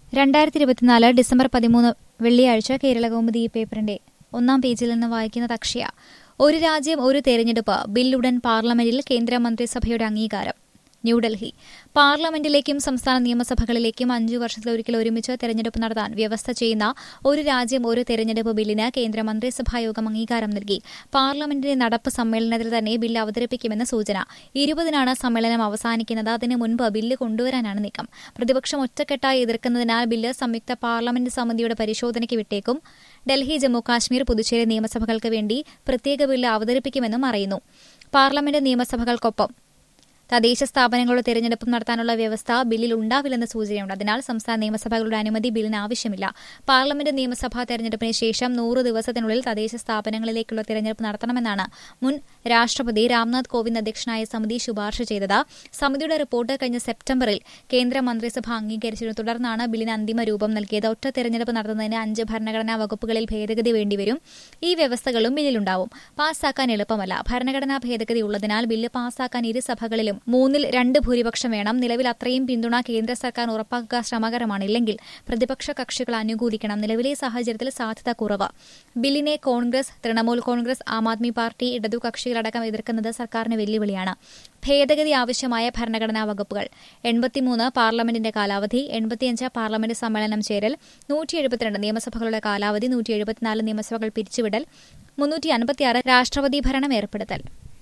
രണ്ടായിരത്തി ഇരുപത്തിനാല് ഡിസംബർ പതിമൂന്ന് വെള്ളിയാഴ്ച കേരളകൗമുദി ഈ പേപ്പറിന്റെ ഒന്നാം പേജിൽ നിന്ന് വായിക്കുന്നത് അക്ഷയ ഒരു രാജ്യം ഒരു തെരഞ്ഞെടുപ്പ് ബില്ലുടൻ പാർലമെന്റിൽ കേന്ദ്രമന്ത്രിസഭയുടെ അംഗീകാരം ന്യൂഡൽഹി പാർലമെന്റിലേക്കും സംസ്ഥാന നിയമസഭകളിലേക്കും അഞ്ചു വർഷത്തിലൊരിക്കൽ ഒരുമിച്ച് തെരഞ്ഞെടുപ്പ് നടത്താൻ വ്യവസ്ഥ ചെയ്യുന്ന ഒരു രാജ്യം ഒരു തെരഞ്ഞെടുപ്പ് ബില്ലിന് കേന്ദ്ര മന്ത്രിസഭായോഗം അംഗീകാരം നൽകി പാർലമെന്റിന്റെ നടപ്പ് സമ്മേളനത്തിൽ തന്നെ ബില്ല് അവതരിപ്പിക്കുമെന്ന് സൂചന ഇരുപതിനാണ് സമ്മേളനം അവസാനിക്കുന്നത് അതിനു മുൻപ് ബില്ല് കൊണ്ടുവരാനാണ് നീക്കം പ്രതിപക്ഷം ഒറ്റക്കെട്ടായി എതിർക്കുന്നതിനാൽ ബില്ല് സംയുക്ത പാർലമെന്റ് സമിതിയുടെ പരിശോധനയ്ക്ക് വിട്ടേക്കും ഡൽഹി ജമ്മു കാശ്മീർ പുതുച്ചേരി നിയമസഭകൾക്ക് വേണ്ടി പ്രത്യേക ബില്ല് അവതരിപ്പിക്കുമെന്നും അറിയുന്നു പാർലമെന്റ് നിയമസഭകൾക്കൊപ്പം തദ്ദേശ സ്ഥാപനങ്ങളുടെ തെരഞ്ഞെടുപ്പ് നടത്താനുള്ള വ്യവസ്ഥ ബില്ലിൽ ഉണ്ടാവില്ലെന്ന് സൂചനയുണ്ട് അതിനാൽ സംസ്ഥാന നിയമസഭകളുടെ അനുമതി ബില്ലിന് ആവശ്യമില്ല പാർലമെന്റ് നിയമസഭാ തെരഞ്ഞെടുപ്പിന് ശേഷം നൂറ് ദിവസത്തിനുള്ളിൽ തദ്ദേശ സ്ഥാപനങ്ങളിലേക്കുള്ള തെരഞ്ഞെടുപ്പ് നടത്തണമെന്നാണ് മുൻ രാഷ്ട്രപതി രാംനാഥ് കോവിന്ദ് അധ്യക്ഷനായ സമിതി ശുപാർശ ചെയ്തത് സമിതിയുടെ റിപ്പോർട്ട് കഴിഞ്ഞ സെപ്റ്റംബറിൽ കേന്ദ്ര മന്ത്രിസഭ അംഗീകരിച്ചിരുന്നു തുടർന്നാണ് ബില്ലിന് അന്തിമ രൂപം നൽകിയത് ഒറ്റ തെരഞ്ഞെടുപ്പ് നടത്തുന്നതിന് അഞ്ച് ഭരണഘടനാ വകുപ്പുകളിൽ ഭേദഗതി വേണ്ടിവരും ഈ വ്യവസ്ഥകളും ബില്ലിലുണ്ടാവും പാസ്സാക്കാൻ എളുപ്പമല്ല ഭരണഘടനാ ഭേദഗതി ഉള്ളതിനാൽ ബില്ല് പാസ്സാക്കാൻ ഇരു സഭകളിലും മൂന്നിൽ രണ്ട് ഭൂരിപക്ഷം വേണം നിലവിൽ അത്രയും പിന്തുണ കേന്ദ്ര സർക്കാർ ഉറപ്പാക്കുക ശ്രമകരമാണ് ഇല്ലെങ്കിൽ പ്രതിപക്ഷ കക്ഷികൾ അനുകൂലിക്കണം നിലവിലെ സാഹചര്യത്തിൽ സാധ്യത കുറവ് ബില്ലിനെ കോൺഗ്രസ് തൃണമൂൽ കോൺഗ്രസ് ആം ആദ്മി പാർട്ടി ഇടതു കക്ഷികളടക്കം എതിർക്കുന്നത് സർക്കാരിന് വെല്ലുവിളിയാണ് ഭേദഗതി ആവശ്യമായ ഭരണഘടനാ വകുപ്പുകൾ എൺപത്തിമൂന്ന് പാർലമെന്റിന്റെ കാലാവധി എൺപത്തിയഞ്ച് പാർലമെന്റ് സമ്മേളനം ചേരൽ നൂറ്റി എഴുപത്തിരണ്ട് നിയമസഭകളുടെ കാലാവധി നൂറ്റി എഴുപത്തിനാല് നിയമസഭകൾ പിരിച്ചുവിടൽ മുന്നൂറ്റി അൻപത്തിയാറ് രാഷ്ട്രപതി ഭരണം ഏർപ്പെടുത്തൽ